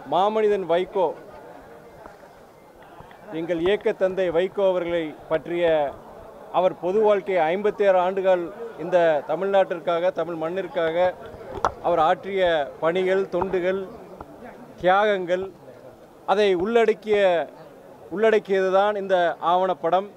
மாமனிதன் வைகோ எங்கள் இயக்க தந்தை வைகோ அவர்களை பற்றிய அவர் பொது வாழ்க்கை ஐம்பத்தி ஆறு ஆண்டுகள் இந்த தமிழ்நாட்டிற்காக தமிழ் மண்ணிற்காக அவர் ஆற்றிய பணிகள் தொண்டுகள் தியாகங்கள் அதை உள்ளடக்கிய உள்ளடக்கியது தான் இந்த ஆவணப்படம்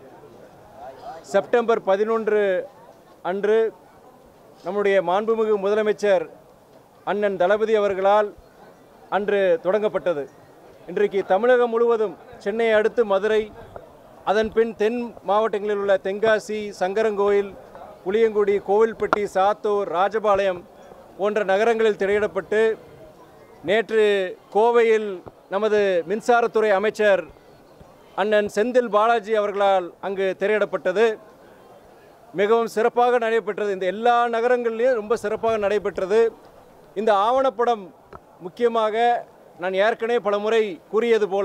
செப்டம்பர் பதினொன்று அன்று நம்முடைய மாண்புமிகு முதலமைச்சர் அண்ணன் தளபதி அவர்களால் அன்று தொடங்கப்பட்டது இன்றைக்கு தமிழகம் முழுவதும் சென்னையை அடுத்து மதுரை அதன் பின் தென் மாவட்டங்களில் உள்ள தென்காசி சங்கரங்கோயில் புளியங்குடி கோவில்பட்டி சாத்தூர் ராஜபாளையம் போன்ற நகரங்களில் திரையிடப்பட்டு நேற்று கோவையில் நமது மின்சாரத்துறை அமைச்சர் அண்ணன் செந்தில் பாலாஜி அவர்களால் அங்கு திரையிடப்பட்டது மிகவும் சிறப்பாக நடைபெற்றது இந்த எல்லா நகரங்கள்லேயும் ரொம்ப சிறப்பாக நடைபெற்றது இந்த ஆவணப்படம் முக்கியமாக நான் ஏற்கனவே பலமுறை கூறியது போல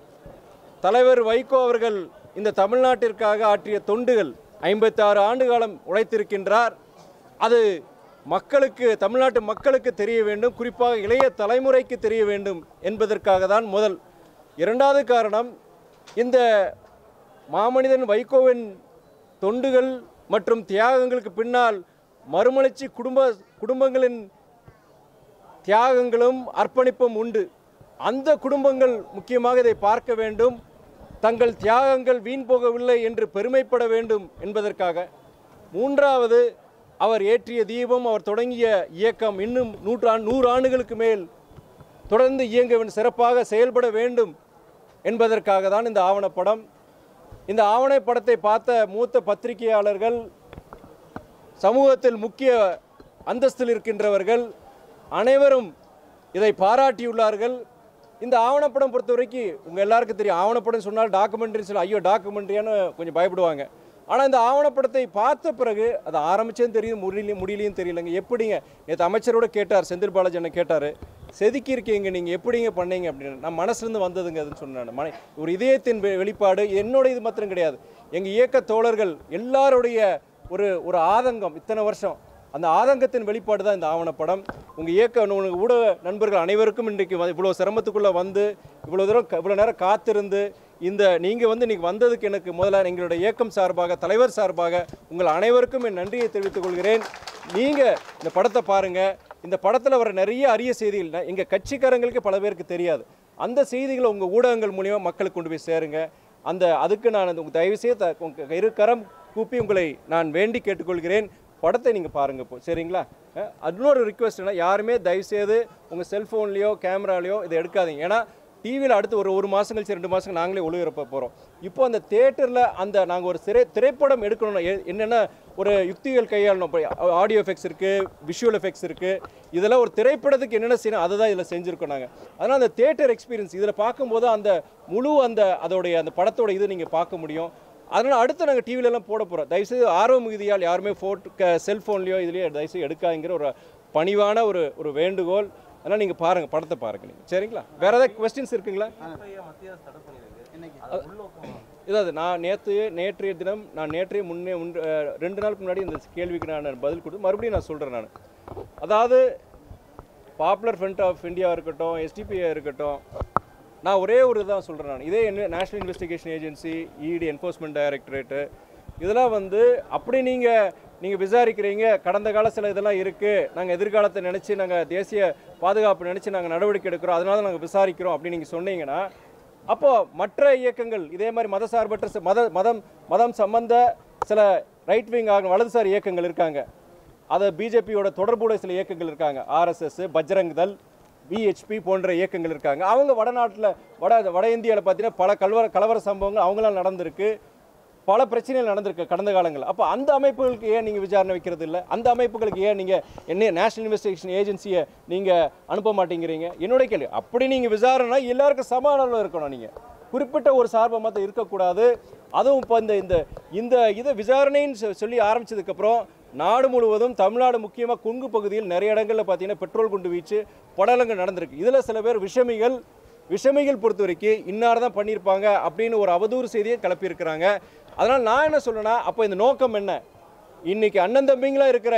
தலைவர் வைகோ அவர்கள் இந்த தமிழ்நாட்டிற்காக ஆற்றிய தொண்டுகள் ஐம்பத்தாறு ஆண்டு காலம் உழைத்திருக்கின்றார் அது மக்களுக்கு தமிழ்நாட்டு மக்களுக்கு தெரிய வேண்டும் குறிப்பாக இளைய தலைமுறைக்கு தெரிய வேண்டும் என்பதற்காக தான் முதல் இரண்டாவது காரணம் இந்த மாமனிதன் வைகோவின் தொண்டுகள் மற்றும் தியாகங்களுக்கு பின்னால் மறுமலர்ச்சி குடும்ப குடும்பங்களின் தியாகங்களும் அர்ப்பணிப்பும் உண்டு அந்த குடும்பங்கள் முக்கியமாக இதை பார்க்க வேண்டும் தங்கள் தியாகங்கள் வீண் போகவில்லை என்று பெருமைப்பட வேண்டும் என்பதற்காக மூன்றாவது அவர் ஏற்றிய தீபம் அவர் தொடங்கிய இயக்கம் இன்னும் நூற்றாண்டு நூறு ஆண்டுகளுக்கு மேல் தொடர்ந்து இயங்க வேண்டும், சிறப்பாக செயல்பட வேண்டும் என்பதற்காக தான் இந்த ஆவணப்படம் இந்த ஆவணப்படத்தை பார்த்த மூத்த பத்திரிகையாளர்கள் சமூகத்தில் முக்கிய அந்தஸ்தில் இருக்கின்றவர்கள் அனைவரும் இதை பாராட்டியுள்ளார்கள் இந்த ஆவணப்படம் பொறுத்த வரைக்கும் உங்கள் எல்லாருக்கும் தெரியும் ஆவணப்படம் சொன்னால் டாக்குமெண்ட்ரி சொல்ல ஐயோ டாக்குமெண்ட்ரியான்னு கொஞ்சம் பயப்படுவாங்க ஆனால் இந்த ஆவணப்படத்தை பார்த்த பிறகு அது ஆரம்பிச்சேன்னு தெரியும் முடியலையும் முடியலையும் தெரியலங்க எப்படிங்க நேற்று அமைச்சரோட கேட்டார் செந்தில் பாலாஜி என்ன கேட்டார் செதுக்கி இருக்கீங்க நீங்கள் எப்படிங்க பண்ணீங்க அப்படின்னு நான் மனசுலேருந்து வந்ததுங்க அதுன்னு சொன்னேன் மன ஒரு இதயத்தின் வெ- வெளிப்பாடு என்னோட இது மாத்திரம் கிடையாது எங்கள் இயக்க தோழர்கள் எல்லாருடைய ஒரு ஒரு ஆதங்கம் இத்தனை வருஷம் அந்த ஆதங்கத்தின் வெளிப்பாடு தான் இந்த ஆவணப்படம் உங்கள் இயக்க உங்கள் ஊடக நண்பர்கள் அனைவருக்கும் இன்றைக்கு வந்து இவ்வளோ சிரமத்துக்குள்ளே வந்து இவ்வளோ தூரம் க- இவ்வளோ நேரம் காத்திருந்து இந்த நீங்கள் வந்து இன்றைக்கி வந்ததுக்கு எனக்கு முதல்ல எங்களுடைய இயக்கம் சார்பாக தலைவர் சார்பாக உங்கள் அனைவருக்கும் என் நன்றியை தெரிவித்துக் கொள்கிறேன் நீங்கள் இந்த படத்தை பாருங்கள் இந்த படத்தில் வர நிறைய அரிய செய்திகள் எங்கள் கட்சிக்காரங்களுக்கு பல பேருக்கு தெரியாது அந்த செய்திகளை உங்கள் ஊடகங்கள் மூலியமா மக்களுக்கு கொண்டு போய் சேருங்க அந்த அதுக்கு நான் அந்த உங்க தயவு செய்து த- உங்க இரு கரம் கூப்பி உங்களை நான் வேண்டி கேட்டுக்கொள்கிறேன் படத்தை நீங்கள் பாருங்க இப்போ சரிங்களா அஹ், இன்னொரு ரிக்வெஸ்ட்னா யாருமே தயவுசெய்து உங்கள் செல்ஃபோன்லேயோ கேமராலேயோ இதை எடுக்காதீங்க ஏன்னா டிவியில் அடுத்து ஒரு ஒரு மாதம் கழிச்சு ரெண்டு மாதம் நாங்களே ஒளிபரப்ப போகிறோம் இப்போ அந்த தேட்டரில் அந்த நாங்கள் ஒரு திரை திரைப்படம் எடுக்கணும்னா எ- என்னென்ன ஒரு யுக்திகள் கையாளணும் இப்போ ஆடியோ எஃபெக்ட்ஸ் இருக்குது விஷுவல் எஃபெக்ட்ஸ் இருக்குது இதெல்லாம் ஒரு திரைப்படத்துக்கு என்னென்ன செய்யணும் அதை தான் இதில் செஞ்சுருக்கோம் நாங்கள் அதனால் அந்த தேட்டர் எக்ஸ்பீரியன்ஸ் இதில் பார்க்கும்போது அந்த முழு அந்த அதோடைய அந்த படத்தோட இது நீங்கள் பார்க்க முடியும் அதனால் அடுத்து நாங்கள் டிவிலெல்லாம் போட போகிறோம் தயவுசெய்து ஆர்வ மிகுதியால் யாருமே ஃபோட்டோ செல்ஃபோன்லேயோ இதுலேயோ தயவுசெய்து எடுக்காங்கிற ஒரு பணிவான ஒரு ஒரு வேண்டுகோள் அதனால் நீங்கள் பாருங்கள் படத்தை பாருங்கள் நீங்கள் சரிங்களா வேறு ஏதாவது கொஸ்டின்ஸ் இருக்குங்களா இதாவது நான் நேற்று நேற்றைய தினம் நான் நேற்றைய முன்னே முன் அஹ், ரெண்டு நாளுக்கு முன்னாடி இந்த கேள்விக்கு நான் பதில் கொடுத்து மறுபடியும் நான் சொல்கிறேன் நான் அதாவது பாப்புலர் ஃப்ரண்ட் ஆஃப் இந்தியா இருக்கட்டும் எஸ்டிபிஐ இருக்கட்டும் நான் ஒரே ஒரு தான் சொல்கிறேன் நான் இதே என்ன national investigation agency ED enforcement directorate இதெல்லாம் வந்து அப்படி நீங்கள் நீங்கள் விசாரிக்கிறீங்க கடந்த கால சில இதெல்லாம் இருக்குது நாங்கள் எதிர்காலத்தை நினச்சி நாங்கள் தேசிய பாதுகாப்பு நினச்சி நாங்கள் நடவடிக்கை எடுக்கிறோம் அதனால நாங்கள் விசாரிக்கிறோம் அப்படி நீங்கள் சொன்னீங்கன்னா அப்போ மற்ற இயக்கங்கள் இதே மாதிரி மதசார்பற்ற ச- மத மதம் மதம் சம்பந்த சில ரைட் விங் ஆக வலதுசாரி இயக்கங்கள் இருக்காங்க அதை பிஜேபியோட தொடர்புடைய சில இயக்கங்கள் இருக்காங்க ஆர்எஸ்எஸ் பஜ்ரங் தள் விஹெச்பி போன்ற இயக்கங்கள் இருக்காங்க அவங்க வடநாட்டில் வட வட இந்தியாவில் பார்த்தீங்கன்னா பல கலவர கலவர சம்பவங்கள் அவங்களால நடந்திருக்கு பல பிரச்சனைகள் நடந்திருக்கு கடந்த காலங்களில் அப்போ அந்த அமைப்புகளுக்கு ஏன் நீங்கள் விசாரணை வைக்கிறது இல்லை அந்த அமைப்புகளுக்கு ஏன் நீங்கள் என்ன நேஷனல் இன்வெஸ்டிகேஷன் ஏஜென்சியை நீங்கள் அனுப்ப மாட்டேங்கிறீங்க என்னுடைய கேள்வி அப்படி நீங்கள் விசாரணை எல்லாருக்கும் சம அளவில் இருக்கணும் நீங்கள் குறிப்பிட்ட ஒரு சார்பை மட்டும் இருக்கக்கூடாது அதுவும் இப்போ இந்த இந்த இந்த இதை விசாரணைன்னு சொ- சொல்லி ஆரம்பிச்சதுக்கப்புறம் நாடு முழுவதும் தமிழ்நாடு முக்கியமாக கொங்கு பகுதியில் நிறைய இடங்களில் பார்த்தீங்கன்னா பெட்ரோல் குண்டு வீச்சு படலங்கள் நடந்திருக்கு இதில் சில பேர் விஷமிகள் விஷமிகள் பொறுத்த வரைக்கும் இன்னார் தான் பண்ணியிருப்பாங்க அப்படின்னு ஒரு அவதூறு செய்தியை கிளப்பியிருக்கிறாங்க அதனால் நான் என்ன சொல்றேன்னா அப்போ இந்த நோக்கம் என்ன இன்னைக்கு அண்ணன் தம்பிங்களா இருக்கிற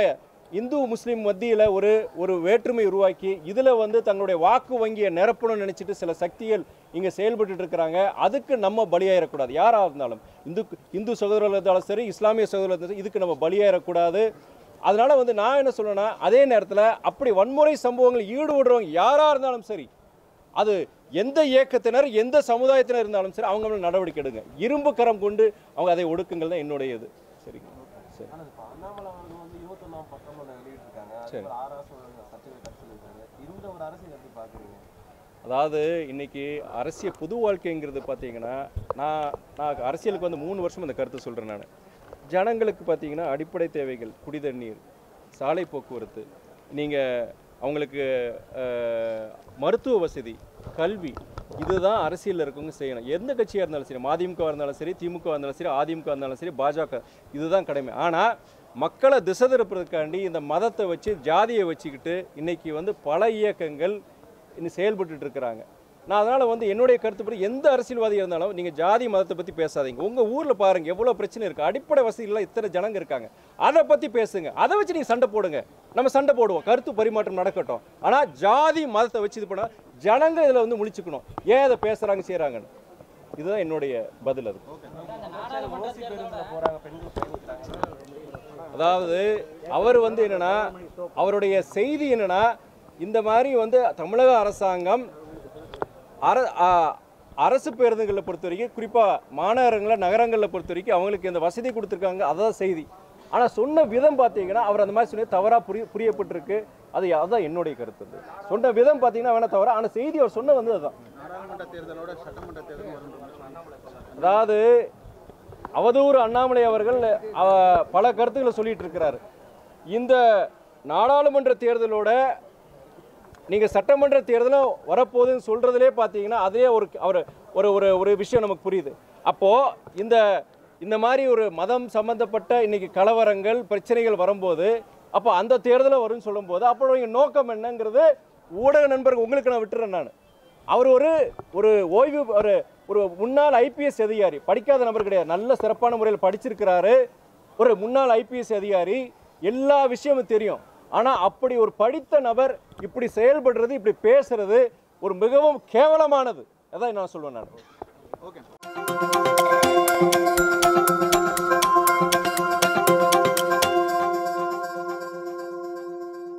இந்து முஸ்லீம் மத்தியில் ஒரு ஒரு வேற்றுமை உருவாக்கி இதில் வந்து தங்களுடைய வாக்கு வங்கியை நிரப்பணும்னு நினச்சிட்டு சில சக்திகள் இங்கே செயல்பட்டு இருக்கிறாங்க அதுக்கு நம்ம பலியாயிடக்கூடாது யாராக இருந்தாலும் இந்து இந்து சகோதரர்கள் இருந்தாலும் சரி இஸ்லாமிய சகோதரர்கள் இருந்தாலும் சரி, இதுக்கு நம்ம பலியாயிடக்கூடாது அதனால வந்து நான் என்ன சொல்றேன்னா அதே நேரத்தில் அப்படி வன்முறை சம்பவங்கள் ஈடுபடுறவங்க யாராக இருந்தாலும் சரி அது எந்த இயக்கத்தினர் எந்த சமுதாயத்தினர் இருந்தாலும் சரி அவங்க மேல நடவடிக்கை எடுங்க இரும்பு கரம் கொண்டு அவங்க அதை ஒடுக்குங்கள் தான் என்னுடைய இது சரிங்க சரி ஆனா இப்ப அண்ணாமலை அவர்கள் வந்து இருபத்தொன்னாம் பக்கம் ஒன்று வெளியிட்டிருக்காங்க அதே சரி. மாதிரி ஆர்எஸ் சர்டிஃபிகேட் தர சொல்லியிருக்காரு இந்த ஒரு அரசியல் எப்படி பாக்குறீங்க அதாவது இன்னைக்கு அரசியல் புது வாழ்க்கைங்கிறது பார்த்தீங்கன்னா நான் நான் அரசியலுக்கு வந்து மூணு வருஷம் அந்த கருத்தை சொல்கிறேன் நான் ஜனங்களுக்கு பார்த்தீங்கன்னா அடிப்படை தேவைகள் குடி தண்ணீர் சாலை போக்குவரத்து நீங்கள் அவங்களுக்கு அஹ், மருத்துவ வசதி கல்வி இதுதான் அரசியலில் இருக்கவங்க செய்யணும் எந்த கட்சியாக இருந்தாலும் சரி மதிமுக இருந்தாலும் சரி திமுக இருந்தாலும் சரி அதிமுக இருந்தாலும் சரி பாஜக இதுதான் கடமை ஆனால் மக்களை திசை திருப்புறதுக்காண்டி இந்த மதத்தை வச்சு ஜாதியை வச்சுக்கிட்டு இன்னைக்கு வந்து பல இயக்கங்கள் இன்னும் செயல்பட்டுட்டு இருக்கிறாங்க நான் அதனால் வந்து என்னுடைய கருத்துப்படி எந்த அரசியல்வாதியாக இருந்தாலும் நீங்கள் ஜாதி மதத்தை பற்றி பேசாதீங்க உங்கள் ஊரில் பாருங்கள் எவ்வளோ பிரச்சனை இருக்குது அடிப்படை வசதிகள்லாம் இத்தனை ஜனங்க இருக்காங்க அதை பற்றி பேசுங்க அதை வச்சு நீங்கள் சண்டை போடுங்க நம்ம சண்டை போடுவோம் கருத்து பரிமாற்றம் நடக்கட்டும் ஆனால் ஜாதி மதத்தை வச்சு இது பண்ணால் ஜனங்க இதில் வந்து முழிச்சுக்கணும் ஏன் இதை பேசுகிறாங்க செய்கிறாங்கன்னு இதுதான் என்னுடைய பதில் அது ஓசி பேருந்துல போறாங்க பெண்கள் பயணிக்கிறாங்க அதாவது அவர் வந்து என்னன்னா அவருடைய செய்தி என்னன்னா இந்த மாதிரி வந்து தமிழக அரசாங்கம் அர ஆ, அரசு பேருந்துகளை பொறுத்த வரைக்கும் குறிப்பாக மாநகரங்களில் நகரங்களில் பொறுத்த வரைக்கும் அவங்களுக்கு இந்த வசதி கொடுத்துருக்காங்க அதான் செய்தி ஆனால் சொன்ன விதம் பார்த்தீங்கன்னா அவர் அந்த மாதிரி சொன்னது தவறாக புரிய புரியப்பட்டிருக்கு அது அதுதான் என்னுடைய கருத்து அது. சொன்ன விதம் பார்த்தீங்கன்னா வேணா தவறா ஆனால் செய்தி அவர் சொன்ன வந்து அதுதான் நாடாளுமன்ற தேர்தலோட சட்டமன்ற தேர்தல் வரும் அதாவது அவதூறு அண்ணாமலை அவர்கள் அவ- பல கருத்துக்களை சொல்லிட்டு இருக்கிறாரு இந்த நாடாளுமன்ற தேர்தலோட நீங்கள் சட்டமன்ற தேர்தலும் வரப்போகுதுன்னு சொல்கிறதுலே பார்த்தீங்கன்னா அதே ஒரு அவர் ஒரு ஒரு ஒரு விஷயம் நமக்கு புரியுது அப்போது இந்த இந்த மாதிரி ஒரு மதம் சம்பந்தப்பட்ட இன்னைக்கு கலவரங்கள் பிரச்சனைகள் வரும்போது அப்போ அந்த தேர்தலும் வரும்னு சொல்லும்போது அப்போ இங்க நோக்கம் என்னங்கிறது ஊடக நண்பர்கள் உங்களுக்கு நான் விட்டுறேன் நான் அவர் ஒரு ஒரு ஓய்வு ஒரு ஒரு முன்னாள் ஐபிஎஸ் அதிகாரி படிக்காத நபர் கிடையாது நல்ல சிறப்பான முறையில் படிச்சிருக்கிறாரு ஒரு முன்னாள் ஐபிஎஸ் அதிகாரி எல்லா விஷயமும் தெரியும் ஆனால் அப்படி ஒரு படித்த நபர் இப்படி செயல்படுறது இப்படி பேசுறது ஒரு மிகவும் கேவலமானது அதான் நான் சொல்லுவேன் நான் ஓகே